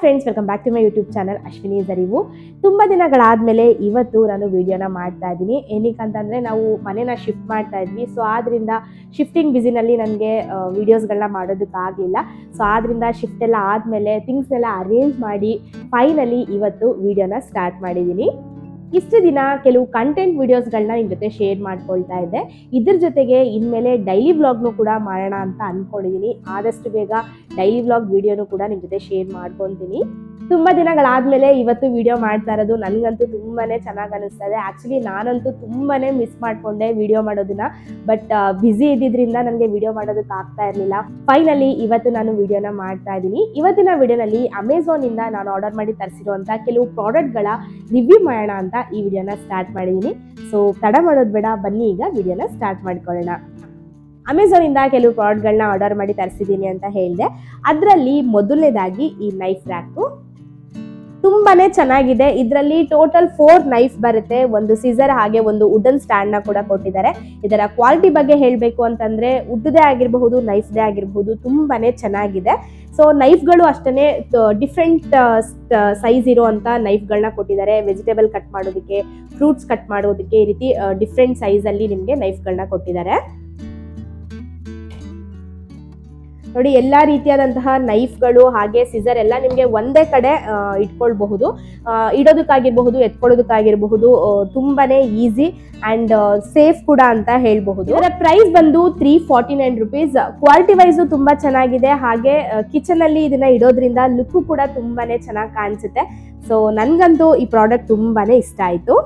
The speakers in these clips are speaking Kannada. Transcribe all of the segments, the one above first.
friends welcome back to my YouTube channel Ashwini Arivu ತುಂಬ ದಿನಗಳಾದಮೇಲೆ ಇವತ್ತು ನಾನು ವಿಡಿಯೋನ ಮಾಡ್ತಾ ಇದ್ದೀನಿ ಏನಕ್ಕಂತಂದರೆ ನಾವು ಮನೇನ ಶಿಫ್ಟ್ ಮಾಡ್ತಾ ಇದ್ವಿ ಸೊ ಆದ್ದರಿಂದ ಶಿಫ್ಟಿಂಗ್ ಬಿಸಿನಲ್ಲಿ ನನಗೆ ವೀಡಿಯೋಸ್ಗಳನ್ನ ಮಾಡೋದಕ್ಕಾಗಲಿಲ್ಲ ಸೊ ಆದ್ದರಿಂದ ಶಿಫ್ಟ್ ಎಲ್ಲ ಆದಮೇಲೆ ಥಿಂಗ್ಸ್ನೆಲ್ಲ ಅರೇಂಜ್ ಮಾಡಿ ಫೈನಲಿ ಇವತ್ತು ವಿಡಿಯೋನ ಸ್ಟಾರ್ಟ್ ಮಾಡಿದ್ದೀನಿ ಇಷ್ಟು ದಿನ ಕೆಲವು ಕಂಟೆಂಟ್ ವಿಡಿಯೋಸ್ಗಳನ್ನ ನಿಮ್ಮ ಜೊತೆ ಶೇರ್ ಮಾಡ್ಕೊಳ್ತಾ ಇದ್ದೆ ಇದ್ರ ಜೊತೆಗೆ ಇನ್ಮೇಲೆ ಡೈಲಿ ವ್ಲಾಗ್ನು ಕೂಡ ಮಾಡೋಣ ಅಂತ ಅಂದ್ಕೊಂಡಿದ್ದೀನಿ ಆದಷ್ಟು ಬೇಗ ಡೈಲಿ ವ್ಲಾಗ್ ವಿಡಿಯೋನು ಕೂಡ ನಿಮ್ಮ ಜೊತೆ ಶೇರ್ ಮಾಡ್ಕೊತೀನಿ ತುಂಬ ದಿನಗಳಾದಮೇಲೆ ಇವತ್ತು ವಿಡಿಯೋ ಮಾಡ್ತಾ ಇರೋದು ನನಗಂತೂ ತುಂಬಾ ಚೆನ್ನಾಗಿ ಅನಿಸ್ತಾ ಇದೆ ಆ್ಯಕ್ಚುಲಿ ನಾನಂತೂ ತುಂಬಾ ಮಿಸ್ ಮಾಡಿಕೊಂಡೆ ವಿಡಿಯೋ ಮಾಡೋದನ್ನ ಬಟ್ ಬ್ಯುಸಿ ಇದ್ದಿದ್ದರಿಂದ ನನಗೆ ವಿಡಿಯೋ ಮಾಡೋದಕ್ಕೆ ಆಗ್ತಾ ಇರಲಿಲ್ಲ ಫೈನಲಿ ಇವತ್ತು ನಾನು ವಿಡಿಯೋನ ಮಾಡ್ತಾ ಇದ್ದೀನಿ ಇವತ್ತಿನ ವಿಡಿಯೋನಲ್ಲಿ ಅಮೆಝಾನಿಂದ ನಾನು ಆರ್ಡರ್ ಮಾಡಿ ತರಿಸಿರುವಂಥ ಕೆಲವು ಪ್ರಾಡಕ್ಟ್ಗಳ ರಿವ್ಯೂ ಮಾಡೋಣ ಅಂತ ಈ ವಿಡಿಯೋನ ಸ್ಟಾರ್ಟ್ ಮಾಡಿದ್ದೀನಿ ಸೊ ತಡ ಮಾಡೋದು ಬೇಡ ಬನ್ನಿ ಈಗ ವಿಡಿಯೋನ ಸ್ಟಾರ್ಟ್ ಮಾಡ್ಕೊಳ್ಳೋಣ ಅಮೆಝಾನಿಂದ ಕೆಲವು ಪ್ರಾಡಕ್ಟ್ಗಳನ್ನ ಆರ್ಡರ್ ಮಾಡಿ ತರಿಸಿದ್ದೀನಿ ಅಂತ ಹೇಳಿದೆ ಅದರಲ್ಲಿ ಮೊದಲನೇದಾಗಿ ಈ ನೈಫ್ ರ್ಯಾಕು ತುಂಬಾನೇ ಚೆನ್ನಾಗಿದೆ ಇದರಲ್ಲಿ ಟೋಟಲ್ ಫೋರ್ ನೈಫ್ ಬರುತ್ತೆ ಒಂದು ಸಿಸರ್ ಹಾಗೆ ಒಂದು ವುಡನ್ ಸ್ಟ್ಯಾಂಡ್ ನ ಕೂಡ ಕೊಟ್ಟಿದ್ದಾರೆ ಇದರ ಕ್ವಾಲಿಟಿ ಬಗ್ಗೆ ಹೇಳಬೇಕು ಅಂತಂದ್ರೆ ಉಡ್ಡದೇ ಆಗಿರಬಹುದು ನೈಫ್ದೇ ಆಗಿರಬಹುದು ತುಂಬಾನೇ ಚೆನ್ನಾಗಿದೆ ಸೊ ನೈಫ್ಗಳು ಅಷ್ಟೇ ಡಿಫ್ರೆಂಟ್ ಸೈಜ್ ಇರುವಂತ ನೈಫ್ಗಳನ್ನ ಕೊಟ್ಟಿದ್ದಾರೆ ವೆಜಿಟೇಬಲ್ ಕಟ್ ಮಾಡೋದಕ್ಕೆ ಫ್ರೂಟ್ಸ್ ಕಟ್ ಮಾಡೋದಕ್ಕೆ ಈ ರೀತಿ ಡಿಫ್ರೆಂಟ್ ಸೈಜ್ ಅಲ್ಲಿ ನಿಮಗೆ ನೈಫ್ಗಳನ್ನ ಕೊಟ್ಟಿದ್ದಾರೆ ನೋಡಿ ಎಲ್ಲಾ ರೀತಿಯಾದಂತಹ ನೈಫ್ಗಳು ಹಾಗೆ ಸಿಸರ್ ಎಲ್ಲ ನಿಮಗೆ ಒಂದೇ ಕಡೆ ಆ, ಇಟ್ಕೊಳ್ಬಹುದು ಆ, ಇಡೋದಕ್ಕಾಗಿರ್ಬಹುದು ಎತ್ಕೊಳ್ಳೋದಕ್ಕಾಗಿರಬಹುದು ಆ, ತುಂಬಾನೇ ಈಸಿ ಅಂಡ್ ಸೇಫ್ ಕೂಡ ಅಂತ ಹೇಳ್ಬಹುದು ಇದರ ಪ್ರೈಸ್ ಬಂದು three forty nine rupees quality wise ತುಂಬಾ ಚೆನ್ನಾಗಿದೆ ಹಾಗೆ ಕಿಚನ್ ಅಲ್ಲಿ ಇದನ್ನ ಇಡೋದ್ರಿಂದ ಲುಕ್ ಕೂಡ ತುಂಬಾನೇ ಚೆನ್ನಾಗಿ ಕಾಣಿಸುತ್ತೆ ಸೊ ನನ್ಗಂತೂ ಈ ಪ್ರಾಡಕ್ಟ್ ತುಂಬಾನೇ ಇಷ್ಟ ಆಯ್ತು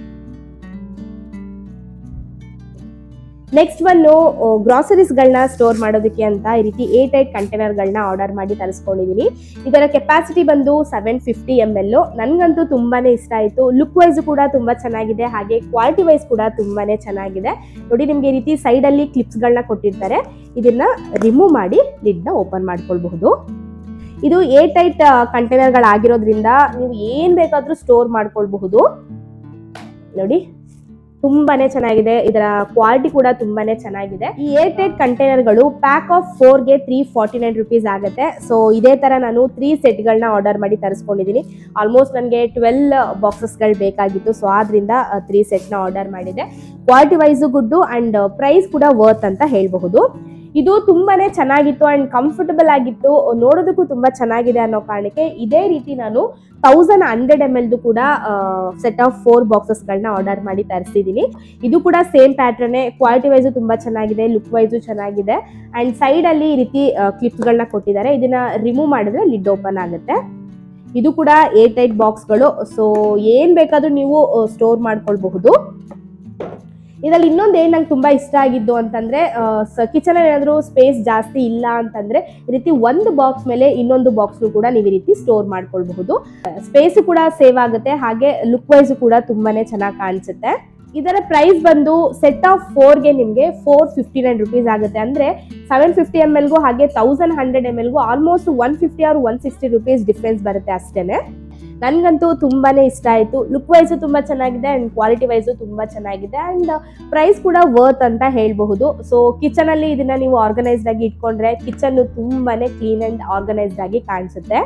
ನೆಕ್ಸ್ಟ್ ಒಂದು ಗ್ರಾಸರೀಸ್ಗಳನ್ನ ಸ್ಟೋರ್ ಮಾಡೋದಕ್ಕೆ ಅಂತ ಈ ರೀತಿ ಏಟ್ ಏಟ್ ಕಂಟೈನರ್ಗಳನ್ನ ಆರ್ಡರ್ ಮಾಡಿ ತರಿಸ್ಕೊಂಡಿದ್ದೀನಿ ಇದರ ಕೆಪಾಸಿಟಿ ಬಂದು ಸೆವೆನ್ ಫಿಫ್ಟಿ ಎಮ್ ಎಲ್ ನನಗಂತೂ ತುಂಬಾನೇ ಇಷ್ಟ ಆಯಿತು ಲುಕ್ ವೈಸ್ ಕೂಡ ತುಂಬ ಚೆನ್ನಾಗಿದೆ ಹಾಗೆ ಕ್ವಾಲಿಟಿ ವೈಸ್ ಕೂಡ ತುಂಬಾನೇ ಚೆನ್ನಾಗಿದೆ ನೋಡಿ ನಿಮಗೆ ಈ ರೀತಿ ಸೈಡಲ್ಲಿ ಕ್ಲಿಪ್ಸ್ಗಳನ್ನ ಕೊಟ್ಟಿರ್ತಾರೆ ಇದನ್ನ ರಿಮೂವ್ ಮಾಡಿ ಲಿಡ್ನ ಓಪನ್ ಮಾಡ್ಕೊಳ್ಬಹುದು ಇದು ಏಟ್ ಟೈಟ್ ಕಂಟೈನರ್ಗಳಾಗಿರೋದ್ರಿಂದ ನೀವು ಏನು ಬೇಕಾದರೂ ಸ್ಟೋರ್ ಮಾಡ್ಕೊಳ್ಬಹುದು ನೋಡಿ ತುಂಬಾನೇ ಚೆನ್ನಾಗಿದೆ ಇದರ ಕ್ವಾಲಿಟಿ ಕೂಡ ತುಂಬಾನೇ ಚೆನ್ನಾಗಿದೆ ಈ ಏರ್ ಟೈಟ್ ಕಂಟೈನರ್ಗಳು ಪ್ಯಾಕ್ ಆಫ್ ಫೋರ್ಗೆ ತ್ರೀ ಫಾರ್ಟಿ ನೈನ್ ರುಪೀಸ್ ಆಗುತ್ತೆ ಸೊ ಇದೇ ತರ ನಾನು ತ್ರೀ ಸೆಟ್ಗಳನ್ನ ಆರ್ಡರ್ ಮಾಡಿ ತರಿಸ್ಕೊಂಡಿದ್ದೀನಿ ಆಲ್ಮೋಸ್ಟ್ ನನಗೆ ಟ್ವೆಲ್ ಬಾಕ್ಸಸ್ಗಳು ಬೇಕಾಗಿತ್ತು ಸೊ ಆದ್ರಿಂದ ತ್ರೀ ಸೆಟ್ನ ಆರ್ಡರ್ ಮಾಡಿದೆ quality wise good and price ಕೂಡ ವರ್ತ್ ಅಂತ ಹೇಳಬಹುದು ಇದು ತುಂಬಾನೇ ಚೆನ್ನಾಗಿತ್ತು ಅಂಡ್ ಕಂಫರ್ಟಬಲ್ ಆಗಿತ್ತು ನೋಡೋದಕ್ಕೂ ತುಂಬಾ ಚೆನ್ನಾಗಿದೆ ಅನ್ನೋ ಕಾರಣಕ್ಕೆ ಇದೇ ರೀತಿ ನಾನು ತೌಸಂಡ್ ಹಂಡ್ರೆಡ್ ಎಮ್ ಎಲ್ದು ಕೂಡ ಸೆಟ್ ಆಫ್ ಫೋರ್ ಬಾಕ್ಸಸ್ಗಳನ್ನ ಆರ್ಡರ್ ಮಾಡಿ ತರಿಸಿದ್ದೀನಿ ಇದು ಕೂಡ ಸೇಮ್ ಪ್ಯಾಟ್ರನ್ನೇ ಕ್ವಾಲಿಟಿ ವೈಸು ತುಂಬ ಚೆನ್ನಾಗಿದೆ ಲುಕ್ ವೈಸು ಚೆನ್ನಾಗಿದೆ ಆ್ಯಂಡ್ ಸೈಡಲ್ಲಿ ಈ ರೀತಿ ಕ್ಲಿಪ್ಸ್ಗಳನ್ನ ಕೊಟ್ಟಿದ್ದಾರೆ ಇದನ್ನ ರಿಮೂವ್ ಮಾಡಿದ್ರೆ ಲಿಡ್ ಓಪನ್ ಆಗುತ್ತೆ ಇದು ಕೂಡ ಏಟ್ ಏಟ್ ಬಾಕ್ಸ್ಗಳು ಸೊ ಏನು ಬೇಕಾದರೂ ನೀವು ಸ್ಟೋರ್ ಮಾಡ್ಕೊಳ್ಬಹುದು ಇದರಲ್ಲಿ ಇನ್ನೊಂದು ಏನು ನಂಗೆ ತುಂಬ ಇಷ್ಟ ಆಗಿದ್ದು ಅಂತಂದರೆ ಕಿಚನ್ ಏನಾದರೂ ಸ್ಪೇಸ್ ಜಾಸ್ತಿ ಇಲ್ಲ ಅಂತಂದರೆ ಈ ರೀತಿ ಒಂದು ಬಾಕ್ಸ್ ಮೇಲೆ ಇನ್ನೊಂದು ಬಾಕ್ಸ್ನು ಕೂಡ ನೀವು ಈ ರೀತಿ ಸ್ಟೋರ್ ಮಾಡ್ಕೊಳ್ಬಹುದು ಸ್ಪೇಸು ಕೂಡ ಸೇವ್ ಆಗುತ್ತೆ ಹಾಗೆ ಲುಕ್ ವೈಸು ಕೂಡ ತುಂಬಾನೇ ಚೆನ್ನಾಗಿ ಕಾಣಿಸುತ್ತೆ ಇದರ ಪ್ರೈಸ್ ಬಂದು ಸೆಟ್ ಆಫ್ ಫೋರ್ಗೆ ನಿಮಗೆ ಫೋರ್ ಫಿಫ್ಟಿ ನೈನ್ ರುಪೀಸ್ ಆಗುತ್ತೆ ಅಂದರೆ ಸೆವೆನ್ ಫಿಫ್ಟಿ ಎಮ್ ಎಲ್ಗೂ ಹಾಗೆ ತೌಸಂಡ್ ಹಂಡ್ರೆಡ್ ಎಮ್ ಎಲ್ಗೂ almost one fifty or one sixty rupees difference ಬರುತ್ತೆ ಅಷ್ಟೇ ನನಗಂತೂ ತುಂಬಾನೇ ಇಷ್ಟ ಆಯಿತು ಲುಕ್ ವೈಸು ತುಂಬ ಚೆನ್ನಾಗಿದೆ ಆ್ಯಂಡ್ ಕ್ವಾಲಿಟಿ ವೈಸು ತುಂಬ ಚೆನ್ನಾಗಿದೆ ಆ್ಯಂಡ್ ಪ್ರೈಸ್ ಕೂಡ ವರ್ತ್ ಅಂತ ಹೇಳಬಹುದು ಸೊ ಕಿಚನಲ್ಲಿ ಇದನ್ನ ನೀವು ಆರ್ಗನೈಸ್ಡ್ ಆಗಿ ಇಟ್ಕೊಂಡ್ರೆ ಕಿಚನ್ ತುಂಬಾನೇ ಕ್ಲೀನ್ ಆ್ಯಂಡ್ ಆರ್ಗನೈಸ್ಡ್ ಆಗಿ ಕಾಣಿಸುತ್ತೆ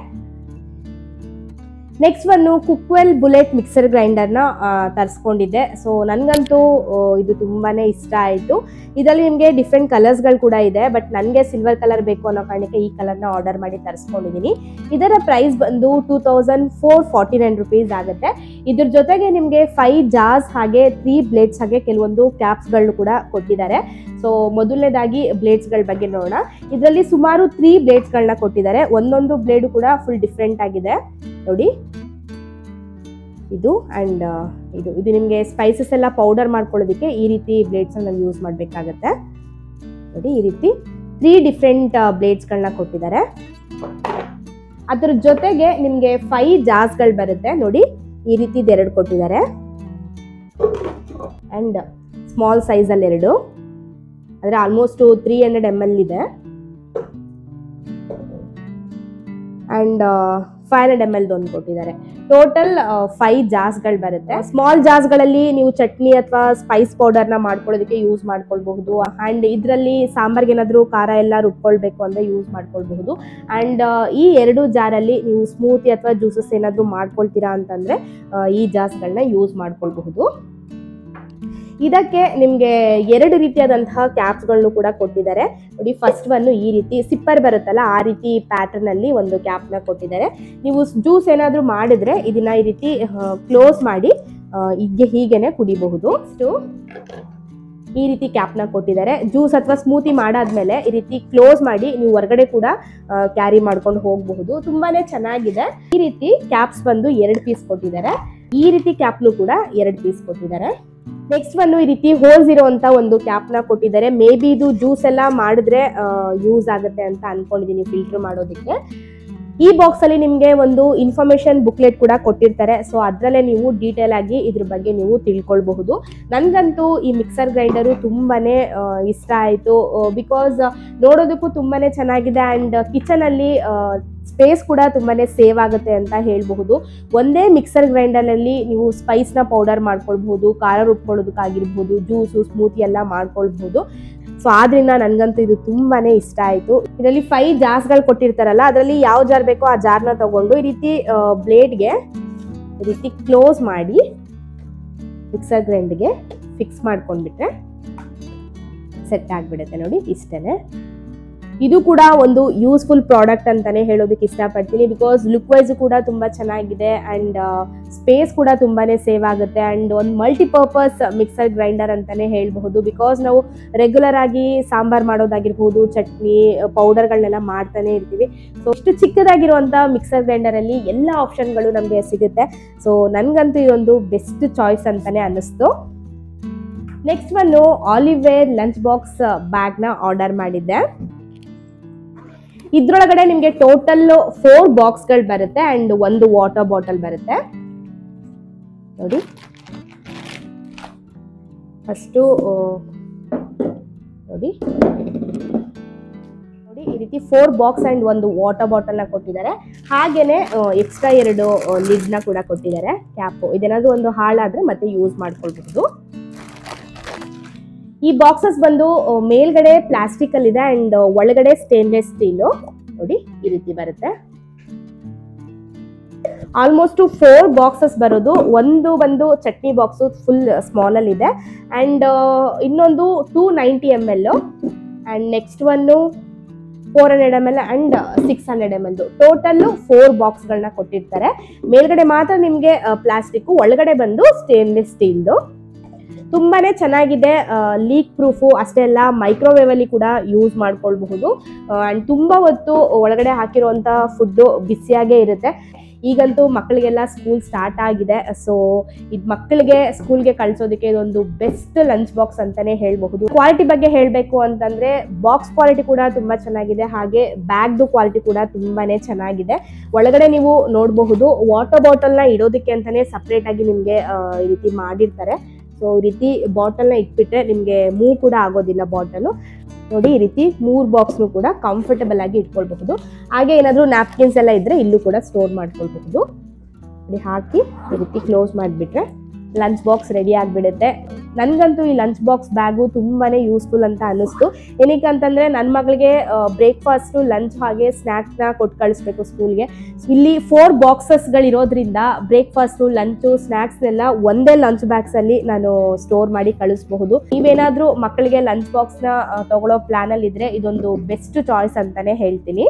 ನೆಕ್ಸ್ಟ್ ಒಂದು ಕುಕ್ವೆಲ್ ಬುಲೆಟ್ ಮಿಕ್ಸರ್ ಗ್ರೈಂಡರ್ನ ತರಿಸ್ಕೊಂಡಿದ್ದೆ ಸೊ ನನಗಂತೂ ಇದು ತುಂಬಾನೇ ಇಷ್ಟ ಆಯಿತು ಇದರಲ್ಲಿ ನಿಮಗೆ ಡಿಫ್ರೆಂಟ್ ಕಲರ್ಸ್ಗಳು ಕೂಡ ಇದೆ ಬಟ್ ನನಗೆ ಸಿಲ್ವರ್ ಕಲರ್ ಬೇಕು ಅನ್ನೋ ಕಾರಣಕ್ಕೆ ಈ ಕಲರ್ನ ಆರ್ಡರ್ ಮಾಡಿ ತರಿಸ್ಕೊಂಡಿದ್ದೀನಿ ಇದರ ಪ್ರೈಸ್ ಬಂದು two thousand four forty nine rupees ಆಗುತ್ತೆ ಇದ್ರ ಜೊತೆಗೆ ನಿಮಗೆ ಫೈವ್ ಜಾರ್ಸ್ ಹಾಗೆ ತ್ರೀ ಬ್ಲೇಡ್ಸ್ ಹಾಗೆ ಕೆಲವೊಂದು ಕ್ಯಾಪ್ಸ್ಗಳನ್ನು ಕೂಡ ಕೊಟ್ಟಿದ್ದಾರೆ ಸೊ ಮೊದಲನೇದಾಗಿ ಬ್ಲೇಡ್ಸ್ಗಳ ಬಗ್ಗೆ ನೋಡೋಣ ಇದರಲ್ಲಿ ಸುಮಾರು ತ್ರೀ ಬ್ಲೇಡ್ಸ್ಗಳನ್ನ ಕೊಟ್ಟಿದ್ದಾರೆ ಒಂದೊಂದು ಬ್ಲೇಡು ಕೂಡ ಫುಲ್ ಡಿಫ್ರೆಂಟ್ ಆಗಿದೆ ನೋಡಿ ಇದು ಆ್ಯಂಡ್ ಇದು ಇದು ನಿಮಗೆ ಸ್ಪೈಸಸ್ ಎಲ್ಲ ಪೌಡರ್ ಮಾಡ್ಕೊಳ್ಳೋದಕ್ಕೆ ಈ ರೀತಿ ಬ್ಲೇಡ್ಸನ್ನು ಯೂಸ್ ಮಾಡಬೇಕಾಗತ್ತೆ ನೋಡಿ ಈ ರೀತಿ ತ್ರೀ ಡಿಫ್ರೆಂಟ್ ಬ್ಲೇಡ್ಸ್ಗಳನ್ನ ಕೊಟ್ಟಿದ್ದಾರೆ ಅದ್ರ ಜೊತೆಗೆ ನಿಮಗೆ ಫೈವ್ ಜಾರ್ಸ್ಗಳು ಬರುತ್ತೆ ನೋಡಿ ಈ ರೀತಿ ಎರಡು ಕೊಟ್ಟಿದ್ದಾರೆ ಆ್ಯಂಡ್ ಸ್ಮಾಲ್ ಸೈಜಲ್ಲಿ ಎರಡು ಅಂದರೆ almost three hundred M L ಇದೆ ಆ್ಯಂಡ್ ಫೈವ್ ಹಂಡ್ರೆಡ್ ಎಮ್ ಎಲ್ದು ಒಂದು ಕೊಟ್ಟಿದ್ದಾರೆ ಟೋಟಲ್ ಫೈವ್ ಜಾಸ್ಗಳು ಬರುತ್ತೆ ಸ್ಮಾಲ್ ಜಾಸ್ಗಳಲ್ಲಿ ನೀವು ಚಟ್ನಿ ಅಥವಾ ಸ್ಪೈಸ್ ಪೌಡರ್ನ ಮಾಡ್ಕೊಳ್ಳೋದಕ್ಕೆ ಯೂಸ್ ಮಾಡ್ಕೊಳ್ಬಹುದು ಆ್ಯಂಡ್ ಇದರಲ್ಲಿ ಸಾಂಬಾರ್ಗೆ ಏನಾದರೂ ಖಾರ ಎಲ್ಲ ರುಬ್ಕೊಳ್ಬೇಕು ಅಂದರೆ ಯೂಸ್ ಮಾಡ್ಕೊಳ್ಬಹುದು ಆ್ಯಂಡ್ ಈ ಎರಡು ಜಾರಲ್ಲಿ ನೀವು ಸ್ಮೂತಿ ಅಥವಾ ಜ್ಯೂಸಸ್ ಏನಾದರೂ ಮಾಡ್ಕೊಳ್ತೀರಾ ಅಂತಂದರೆ ಈ ಜಾಸ್ಗಳನ್ನ ಯೂಸ್ ಮಾಡ್ಕೊಳ್ಬಹುದು ಇದಕ್ಕೆ ನಿಮಗೆ ಎರಡು ರೀತಿಯಾದಂತಹ ಕ್ಯಾಪ್ಸ್ಗಳನ್ನು ಕೂಡ ಕೊಟ್ಟಿದ್ದಾರೆ ನೋಡಿ ಫಸ್ಟ್ ಒನ್ನು ಈ ರೀತಿ ಸಿಪ್ಪರ್ ಬರುತ್ತಲ್ಲ ಆ ರೀತಿ ಪ್ಯಾಟರ್ನ್ ಅಲ್ಲಿ ಒಂದು ಕ್ಯಾಪ್ನ ಕೊಟ್ಟಿದ್ದಾರೆ ನೀವು ಜ್ಯೂಸ್ ಏನಾದರೂ ಮಾಡಿದ್ರೆ ಇದನ್ನ ಈ ರೀತಿ ಕ್ಲೋಸ್ ಮಾಡಿ ಆ, ಹೀಗೆ ಹೀಗೇನೆ ಕುಡಿಬಹುದು ಸೊ ಈ ರೀತಿ ಕ್ಯಾಪ್ನ ಕೊಟ್ಟಿದ್ದಾರೆ ಜ್ಯೂಸ್ ಅಥವಾ ಸ್ಮೂತಿ ಮಾಡಾದ್ಮೇಲೆ ಈ ರೀತಿ ಕ್ಲೋಸ್ ಮಾಡಿ ನೀವು ಹೊರಗಡೆ ಕೂಡ ಕ್ಯಾರಿ ಮಾಡ್ಕೊಂಡು ಹೋಗಬಹುದು ತುಂಬಾನೇ ಚೆನ್ನಾಗಿದೆ ಈ ರೀತಿ ಕ್ಯಾಪ್ಸ್ ಬಂದು ಎರಡು ಪೀಸ್ ಕೊಟ್ಟಿದ್ದಾರೆ ಈ ರೀತಿ ಕ್ಯಾಪ್ನು ಕೂಡ ಎರಡು ಪೀಸ್ ಕೊಟ್ಟಿದ್ದಾರೆ ನೆಕ್ಸ್ಟ್ ಒಂದು ಈ ರೀತಿ ಹೋಲ್ಸ್ ಇರುವಂತ ಒಂದು ಕ್ಯಾಪ್ನ ಕೊಟ್ಟಿದ್ದಾರೆ ಮೇ ಬಿ ಇದು ಜ್ಯೂಸ್ ಎಲ್ಲ ಮಾಡಿದ್ರೆ ಯೂಸ್ ಆಗುತ್ತೆ ಅಂತ ಅನ್ಕೊಂಡಿದೀನಿ ಫಿಲ್ಟರ್ ಮಾಡೋದಕ್ಕೆ ಈ ಬಾಕ್ಸ್ ಅಲ್ಲಿ ನಿಮಗೆ ಒಂದು ಇನ್ಫಾರ್ಮೇಶನ್ ಬುಕ್ಲೆಟ್ ಕೂಡ ಕೊಟ್ಟಿರ್ತಾರೆ ಸೊ ಅದರಲ್ಲೇ ನೀವು ಡೀಟೇಲ್ ಆಗಿ ಇದ್ರ ಬಗ್ಗೆ ನೀವು ತಿಳ್ಕೊಳ್ಬಹುದು ನನಗಂತೂ ಈ ಮಿಕ್ಸರ್ ಗ್ರೈಂಡರು ತುಂಬಾನೇ ಆ, ಇಷ್ಟ ಆಯಿತು ಬಿಕಾಸ್ ನೋಡೋದಕ್ಕೂ ತುಂಬಾನೇ ಚೆನ್ನಾಗಿದೆ ಆ್ಯಂಡ್ ಕಿಚನಲ್ಲಿ ಸ್ಪೇಸ್ ಕೂಡ ತುಂಬಾನೇ ಸೇವ್ ಆಗುತ್ತೆ ಅಂತ ಹೇಳಬಹುದು ಒಂದೇ ಮಿಕ್ಸರ್ ಗ್ರೈಂಡರಲ್ಲಿ ನೀವು ಸ್ಪೈಸ್ನ ಪೌಡರ್ ಮಾಡ್ಕೊಳ್ಬಹುದು ಖಾರ ರುಬ್ಕೊಳ್ಳೋದಕ್ಕಾಗಿರ್ಬೋದು ಜ್ಯೂಸು ಸ್ಮೂತಿ ಎಲ್ಲ ಮಾಡ್ಕೊಳ್ಬಹುದು ಸೊ ಆದ್ರಿಂದ ನನಗಂತೂ ಇದು ತುಂಬಾನೇ ಇಷ್ಟ ಆಯಿತು ಇದರಲ್ಲಿ ಫೈವ್ ಜಾರ್ಸ್ಗಳು ಕೊಟ್ಟಿರ್ತಾರಲ್ಲ ಅದರಲ್ಲಿ ಯಾವ ಜಾರ್ ಬೇಕೋ ಆ ಜಾರ್ನ ತಗೊಂಡು ಈ ರೀತಿ ಬ್ಲೇಡ್ಗೆ ಈ ರೀತಿ ಕ್ಲೋಸ್ ಮಾಡಿ ಮಿಕ್ಸರ್ ಗ್ರೈಂಡ್ಗೆ ಫಿಕ್ಸ್ ಮಾಡ್ಕೊಂಡ್ಬಿಟ್ರೆ ಸೆಟ್ ಆಗಿಬಿಡುತ್ತೆ ನೋಡಿ ಇಷ್ಟೇ ಇದು ಕೂಡ ಒಂದು ಯೂಸ್ಫುಲ್ ಪ್ರಾಡಕ್ಟ್ ಅಂತಾನೆ ಹೇಳೋದಕ್ಕೆ ಇಷ್ಟಪಡ್ತೀನಿ ಬಿಕಾಸ್ ಲುಕ್ ವೈಸ್ ಕೂಡ ತುಂಬ ಚೆನ್ನಾಗಿದೆ ಆ್ಯಂಡ್ ಸ್ಪೇಸ್ ಕೂಡ ತುಂಬಾನೇ ಸೇವ್ ಆಗುತ್ತೆ ಆ್ಯಂಡ್ ಒಂದು ಮಲ್ಟಿಪರ್ಪಸ್ ಮಿಕ್ಸರ್ ಗ್ರೈಂಡರ್ ಅಂತಾನೆ ಹೇಳಬಹುದು ಬಿಕಾಸ್ ನಾವು ರೆಗ್ಯುಲರ್ ಆಗಿ ಸಾಂಬಾರ್ ಮಾಡೋದಾಗಿರ್ಬೋದು ಚಟ್ನಿ ಪೌಡರ್ಗಳನ್ನೆಲ್ಲ ಮಾಡ್ತಾನೆ ಇರ್ತೀವಿ ಸೊ ಇಷ್ಟು ಚಿಕ್ಕದಾಗಿರುವಂಥ ಮಿಕ್ಸರ್ ಗ್ರೈಂಡರಲ್ಲಿ ಎಲ್ಲ ಆಪ್ಷನ್ಗಳು ನಮಗೆ ಸಿಗುತ್ತೆ ಸೊ ನನಗಂತೂ ಇದೊಂದು ಬೆಸ್ಟ್ ಚಾಯ್ಸ್ ಅಂತಾನೆ ಅನ್ನಿಸ್ತು ನೆಕ್ಸ್ಟ್ ಒಂದು ಆಲಿವೇರ್ ಲಂಚ್ ಬಾಕ್ಸ್ ಬ್ಯಾಗ್ನ ಆರ್ಡರ್ ಮಾಡಿದ್ದೆ ಇದ್ರೊಳಗಡೆ ನಿಮಗೆ ಟೋಟಲ್ ಫೋರ್ ಬಾಕ್ಸ್ಗಳು ಬರುತ್ತೆ ಅಂಡ್ ಒಂದು ವಾಟರ್ ಬಾಟಲ್ ಬರುತ್ತೆ ನೋಡಿ ಫಸ್ಟು ನೋಡಿ ನೋಡಿ ಈ ರೀತಿ ಫೋರ್ ಬಾಕ್ಸ್ ಅಂಡ್ ಒಂದು ವಾಟರ್ ಬಾಟಲ್ನ ಕೊಟ್ಟಿದ್ದಾರೆ ಹಾಗೇನೆ ಎಕ್ಸ್ಟ್ರಾ ಎರಡು ಲಿಡ್ನ ಕೂಡ ಕೊಟ್ಟಿದ್ದಾರೆ ಕ್ಯಾಪು ಇದೇನಾದ್ರೂ ಒಂದು ಹಾಳಾದ್ರೆ ಮತ್ತೆ ಯೂಸ್ ಮಾಡ್ಕೊಳ್ಬಹುದು ಈ ಬಾಕ್ಸಸ್ ಬಂದು ಆ, ಮೇಲ್ಗಡೆ ಪ್ಲಾಸ್ಟಿಕ್ ಅಲ್ಲಿ ಇದೆ ಅಂಡ್ ಒಳಗಡೆ ಸ್ಟೇನ್ಲೆಸ್ ಸ್ಟೀಲು ನೋಡಿ ಈ ರೀತಿ ಬರುತ್ತೆ ಆಲ್ಮೋಸ್ಟ್ ಫೋರ್ ಬಾಕ್ಸಸ್ ಬರೋದು ಒಂದು ಬಂದು ಚಟ್ನಿ ಬಾಕ್ಸು ಫುಲ್ ಸ್ಮಾಲ್ ಅಲ್ಲಿ ಇದೆ ಅಂಡ್ ಇನ್ನೊಂದು two ninety M L and next one four hundred M L and six hundred M L total four ಬಾಕ್ಸ್ಗಳನ್ನ ಕೊಟ್ಟಿರ್ತಾರೆ ಮೇಲ್ಗಡೆ ಮಾತ್ರ ನಿಮಗೆ ಪ್ಲಾಸ್ಟಿಕ್ ಒಳಗಡೆ ಬಂದು ಸ್ಟೇನ್ಲೆಸ್ ಸ್ಟೀಲ್ದು ತುಂಬಾನೇ ಚೆನ್ನಾಗಿದೆ ಲೀಕ್ ಪ್ರೂಫು ಅಷ್ಟೇ ಅಲ್ಲ ಮೈಕ್ರೋವೇವ್ ಅಲ್ಲಿ ಕೂಡ ಯೂಸ್ ಮಾಡ್ಕೊಳ್ಬಹುದು ಅಂಡ್ ತುಂಬಾ ಹೊತ್ತು ಒಳಗಡೆ ಹಾಕಿರುವಂತ ಫುಡ್ಡು ಬಿಸಿಯಾಗೇ ಇರುತ್ತೆ ಈಗಂತೂ ಮಕ್ಕಳಿಗೆಲ್ಲ ಸ್ಕೂಲ್ ಸ್ಟಾರ್ಟ್ ಆಗಿದೆ ಸೊ ಇದು ಮಕ್ಕಳಿಗೆ ಸ್ಕೂಲ್ಗೆ ಕಳ್ಸೋದಕ್ಕೆ ಇದೊಂದು ಬೆಸ್ಟ್ ಲಂಚ್ ಬಾಕ್ಸ್ ಅಂತಾನೆ ಹೇಳ್ಬಹುದು ಕ್ವಾಲಿಟಿ ಬಗ್ಗೆ ಹೇಳಬೇಕು ಅಂತಂದ್ರೆ ಬಾಕ್ಸ್ ಕ್ವಾಲಿಟಿ ಕೂಡ ತುಂಬಾ ಚೆನ್ನಾಗಿದೆ ಹಾಗೆ ಬ್ಯಾಗ್ದು ಕ್ವಾಲಿಟಿ ಕೂಡ ತುಂಬಾನೇ ಚೆನ್ನಾಗಿದೆ ಒಳಗಡೆ ನೀವು ನೋಡಬಹುದು ವಾಟರ್ ಬಾಟಲ್ನ ಇಡೋದಕ್ಕೆ ಅಂತಾನೆ ಸಪ್ರೇಟ್ ಆಗಿ ನಿಮಗೆ ಈ ರೀತಿ ಮಾಡಿರ್ತಾರೆ ಸೊ ಈ ರೀತಿ ಬಾಟಲ್ನ ಇಟ್ಬಿಟ್ರೆ ನಿಮಗೆ ಮೂವ್ ಕೂಡ ಆಗೋದಿಲ್ಲ ಬಾಟಲು ನೋಡಿ ಈ ರೀತಿ ಮೂರು ಬಾಕ್ಸ್ನು ಕೂಡ ಕಂಫರ್ಟಬಲ್ ಆಗಿ ಇಟ್ಕೊಳ್ಬಹುದು ಹಾಗೆ ಏನಾದರೂ ನ್ಯಾಪ್ಕಿನ್ಸ್ ಎಲ್ಲ ಇದ್ರೆ ಇಲ್ಲೂ ಕೂಡ ಸ್ಟೋರ್ ಮಾಡ್ಕೊಳ್ಬಹುದು ನೋಡಿ ಹಾಕಿ ಈ ರೀತಿ ಕ್ಲೋಸ್ ಮಾಡಿಬಿಟ್ರೆ ಲಂಚ್ ಬಾಕ್ಸ್ ರೆಡಿ ಆಗಿಬಿಡುತ್ತೆ ನನಗಂತೂ ಈ ಲಂಚ್ ಬಾಕ್ಸ್ ಬ್ಯಾಗು ತುಂಬಾನೇ ಯೂಸ್ಫುಲ್ ಅಂತ ಅನ್ನಿಸ್ತು ಏನಕ್ಕೆ ಅಂತಂದ್ರೆ ನನ್ನ ಮಗಳಿಗೆ ಬ್ರೇಕ್ಫಾಸ್ಟು ಲಂಚ್ ಹಾಗೆ ಸ್ನ್ಯಾಕ್ಸ್ನ ಕೊಟ್ಟು ಕಳಿಸ್ಬೇಕು ಸ್ಕೂಲ್ಗೆ ಇಲ್ಲಿ ಫೋರ್ ಬಾಕ್ಸಸ್ಗಳಿರೋದ್ರಿಂದ ಬ್ರೇಕ್ಫಾಸ್ಟು ಲಂಚು ಸ್ನ್ಯಾಕ್ಸ್ನೆಲ್ಲ ಒಂದೇ ಲಂಚ್ ಬ್ಯಾಗ್ಸಲ್ಲಿ ನಾನು ಸ್ಟೋರ್ ಮಾಡಿ ಕಳಿಸಬಹುದು ನೀವೇನಾದರೂ ಮಕ್ಕಳಿಗೆ ಲಂಚ್ ಬಾಕ್ಸ್ನ ತಗೊಳ್ಳೋ ಪ್ಲಾನಲ್ಲಿ ಇದ್ರೆ ಇದೊಂದು ಬೆಸ್ಟ್ ಚಾಯ್ಸ್ ಅಂತಾನೆ ಹೇಳ್ತೀನಿ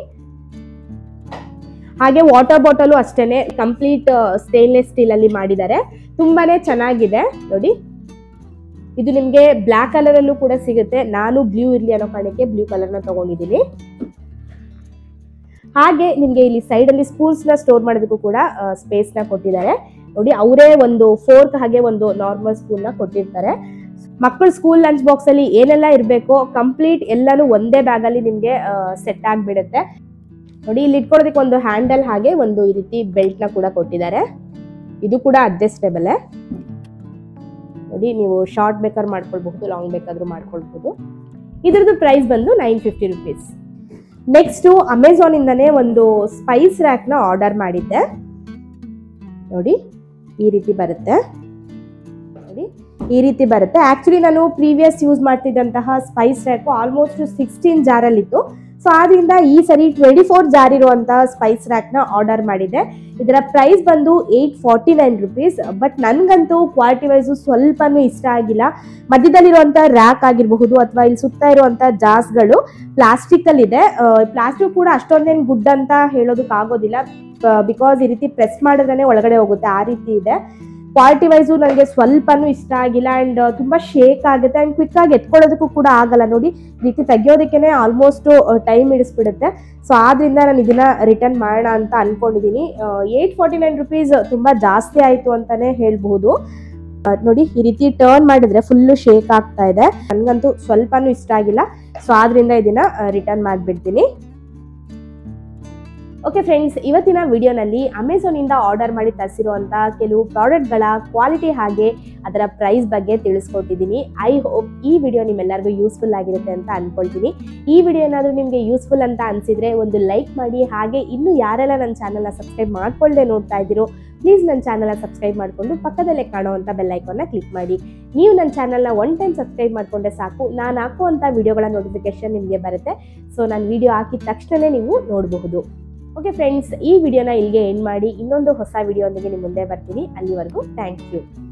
ಹಾಗೆ ವಾಟರ್ ಬಾಟಲು ಅಷ್ಟೇನೆ ಕಂಪ್ಲೀಟ್ ಸ್ಟೇನ್ಲೆಸ್ ಸ್ಟೀಲ್ ಅಲ್ಲಿ ಮಾಡಿದ್ದಾರೆ ತುಂಬಾನೇ ಚೆನ್ನಾಗಿದೆ ನೋಡಿ ಇದು ನಿಮಗೆ ಬ್ಲ್ಯಾಕ್ ಕಲರ್ ಅಲ್ಲೂ ಕೂಡ ಸಿಗುತ್ತೆ ನಾನು ಬ್ಲೂ ಇರ್ಲಿ ಅನ್ನೋ ಕಾರಣಕ್ಕೆ ಬ್ಲೂ ಕಲರ್ನ ತಗೊಂಡಿದ್ದೀನಿ ಹಾಗೆ ನಿಮಗೆ ಇಲ್ಲಿ ಸೈಡ್ ಅಲ್ಲಿ ಸ್ಪೂನ್ಸ್ ನ ಸ್ಟೋರ್ ಮಾಡೋದಕ್ಕೂ ಕೂಡ ಸ್ಪೇಸ್ ನ ಕೊಟ್ಟಿದ್ದಾರೆ ನೋಡಿ ಅವರೇ ಒಂದು ಫೋರ್ಕ್ ಹಾಗೆ ಒಂದು ನಾರ್ಮಲ್ ಸ್ಪೂನ್ ನ ಕೊಟ್ಟಿರ್ತಾರೆ ಮಕ್ಕಳು ಸ್ಕೂಲ್ ಲಂಚ್ ಬಾಕ್ಸ್ ಅಲ್ಲಿ ಏನೆಲ್ಲ ಇರಬೇಕೋ ಕಂಪ್ಲೀಟ್ ಎಲ್ಲಾನು ಒಂದೇ ಬ್ಯಾಗ್ ಅಲ್ಲಿ ನಿಮಗೆ ಸೆಟ್ ಆಗಿಬಿಡುತ್ತೆ ನೋಡಿ ಇಲ್ಲಿ ಇಟ್ಕೊಳ್ಳೋದಕ್ಕೆ ಒಂದು ಹ್ಯಾಂಡಲ್ ಹಾಗೆ ಒಂದು ಈ ರೀತಿ ಬೆಲ್ಟ್ ನ ಕೂಡ ಕೊಟ್ಟಿದ್ದಾರೆ ಇದು ಕೂಡ ಅಡ್ಜಸ್ಟೇಬಲ್ ನೋಡಿ ನೀವು ಶಾರ್ಟ್ ಬೇಕಾದ್ರೂ ಮಾಡ್ಕೊಳ್ಬಹುದು ಲಾಂಗ್ ಬೇಕಾದ್ರೂ ಮಾಡ್ಕೊಳ್ಬಹುದು ಇದ್ರದ್ದು ಪ್ರೈಸ್ ಬಂದು ನೈನ್ ಫಿಫ್ಟಿ ರುಪೀಸ್ ನೆಕ್ಸ್ಟು ಅಮೆಝಾನಿಂದನೇ ಒಂದು ಸ್ಪೈಸ್ ರ್ಯಾಕ್ನ ಆರ್ಡರ್ ಮಾಡಿದ್ದೆ ನೋಡಿ ಈ ರೀತಿ ಬರುತ್ತೆ ನೋಡಿ ಈ ರೀತಿ ಬರುತ್ತೆ ಆ್ಯಕ್ಚುಲಿ ನಾನು ಪ್ರೀವಿಯಸ್ ಯೂಸ್ ಮಾಡ್ತಿದ್ದಂತಹ ಸ್ಪೈಸ್ ರ್ಯಾಕು ಆಲ್ಮೋಸ್ಟ್ ಸಿಕ್ಸ್ಟೀನ್ ಜಾರಲ್ಲಿತ್ತು ಸೊ ಆದ್ರಿಂದ ಈ ಸರಿ ಟ್ವೆಂಟಿ ಫೋರ್ ಜಾರ್ ಇರುವಂತಹ ಸ್ಪೈಸ್ ರ್ಯಾಕ್ನ ಆರ್ಡರ್ ಮಾಡಿದ್ದೆ ಇದರ ಪ್ರೈಸ್ ಬಂದು eight forty nine rupees but ನನಗಂತೂ ಕ್ವಾಲಿಟಿ ವೈಸು ಸ್ವಲ್ಪನೂ ಇಷ್ಟ ಆಗಿಲ್ಲ ಮಧ್ಯದಲ್ಲಿರುವಂಥ ರ್ಯಾಕ್ ಆಗಿರಬಹುದು ಅಥವಾ ಇಲ್ಲಿ ಸುತ್ತ ಇರುವಂಥ ಜಾಸ್ಗಳು ಪ್ಲಾಸ್ಟಿಕಲ್ಲಿ ಇದೆ ಪ್ಲಾಸ್ಟಿಕ್ ಕೂಡ ಅಷ್ಟೊಂದೇನು ಗುಡ್ ಅಂತ ಹೇಳೋದಕ್ಕಾಗೋದಿಲ್ಲ ಬಿಕಾಸ್ ಈ ರೀತಿ ಪ್ರೆಸ್ ಮಾಡಿದ್ರೆ ಒಳಗಡೆ ಹೋಗುತ್ತೆ ಆ ರೀತಿ ಇದೆ ಕ್ವಾಲಿಟಿ ವೈಸು ನನಗೆ ಸ್ವಲ್ಪನೂ ಇಷ್ಟ ಆಗಿಲ್ಲ ಆ್ಯಂಡ್ ತುಂಬ ಶೇಕ್ ಆಗುತ್ತೆ ಆ್ಯಂಡ್ ಕ್ವಿಕ್ಕಾಗಿ ಎತ್ಕೊಳ್ಳೋದಕ್ಕೂ ಕೂಡ ಆಗಲ್ಲ ನೋಡಿ ಈ ರೀತಿ ತೆಗಿಯೋದಕ್ಕೆ ಆಲ್ಮೋಸ್ಟ್ ಟೈಮ್ ಹಿಡಿಸ್ಬಿಡುತ್ತೆ ಸೊ ಆದ್ರಿಂದ ನಾನು ಇದನ್ನ ರಿಟರ್ನ್ ಮಾಡೋಣ ಅಂತ ಅನ್ಕೊಂಡಿದ್ದೀನಿ ಏಯ್ಟ್ ಫಾರ್ಟಿ ನೈನ್ ರುಪೀಸ್ ತುಂಬ ಜಾಸ್ತಿ ಆಯಿತು ಅಂತಲೇ ಹೇಳ್ಬಹುದು ಆ, ನೋಡಿ ಈ ರೀತಿ ಟರ್ನ್ ಮಾಡಿದ್ರೆ ಫುಲ್ಲು ಶೇಕ್ ಆಗ್ತಾ ಇದೆ ನನಗಂತೂ ಸ್ವಲ್ಪನೂ ಇಷ್ಟ ಆಗಿಲ್ಲ ಸೊ ಆದ್ರಿಂದ ಇದನ್ನ ರಿಟರ್ನ್ ಮಾಡಿಬಿಡ್ತೀನಿ ಓಕೆ ಫ್ರೆಂಡ್ಸ್ ಇವತ್ತಿನ ವಿಡಿಯೋನಲ್ಲಿ ಅಮೆಝಾನಿಂದ ಆರ್ಡರ್ ಮಾಡಿ ತರಿಸಿರುವಂಥ ಕೆಲವು ಪ್ರಾಡಕ್ಟ್ಗಳ ಕ್ವಾಲಿಟಿ ಹಾಗೆ ಅದರ ಪ್ರೈಸ್ ಬಗ್ಗೆ ತಿಳಿಸ್ಕೊಟ್ಟಿದ್ದೀನಿ ಐ ಹೋಪ್ ಈ ವಿಡಿಯೋ ನಿಮ್ಮೆಲ್ಲರಿಗೂ ಯೂಸ್ಫುಲ್ ಆಗಿರುತ್ತೆ ಅಂತ ಅನ್ಕೊಳ್ತೀನಿ ಈ ವಿಡಿಯೋ ಏನಾದರೂ ನಿಮಗೆ ಯೂಸ್ಫುಲ್ ಅಂತ ಅನಿಸಿದರೆ ಒಂದು ಲೈಕ್ ಮಾಡಿ ಹಾಗೆ ಇನ್ನೂ ಯಾರೆಲ್ಲ ನನ್ನ ಚಾನಲ್ನ ಸಬ್ಸ್ಕ್ರೈಬ್ ಮಾಡ್ಕೊಳ್ಳದೆ ನೋಡ್ತಾ ಇದ್ದೀರೋ ಪ್ಲೀಸ್ ನನ್ನ ಚಾನಲ್ನ ಸಬ್ಸ್ಕ್ರೈಬ್ ಮಾಡಿಕೊಂಡು ಪಕ್ಕದಲ್ಲೇ ಕಾಣುವಂಥ ಬೆಲ್ಲೈಕಾನ್ನ ಕ್ಲಿಕ್ ಮಾಡಿ ನೀವು ನನ್ನ ಚಾನಲ್ನ ಒನ್ ಟೈಮ್ ಸಬ್ಸ್ಕ್ರೈಬ್ ಮಾಡಿಕೊಂಡ್ರೆ ಸಾಕು ನಾನು ಹಾಕುವಂಥ ವಿಡಿಯೋಗಳ ನೋಟಿಫಿಕೇಶನ್ ನಿಮಗೆ ಬರುತ್ತೆ ಸೊ ನಾನು ವಿಡಿಯೋ ಹಾಕಿದ ತಕ್ಷಣವೇ ನೀವು ನೋಡಬಹುದು ಓಕೆ ಫ್ರೆಂಡ್ಸ್ ಈ ವಿಡಿಯೋನ ಇಲ್ಲಿಗೆ ಎಂಡ್ ಮಾಡಿ ಇನ್ನೊಂದು ಹೊಸ ವಿಡಿಯೋ ಒಂದಿಗೆ ನಿಮ್ಮ ಮುಂದೆ ಬರ್ತೀನಿ ಅಲ್ಲಿವರೆಗೂ ಥ್ಯಾಂಕ್ ಯು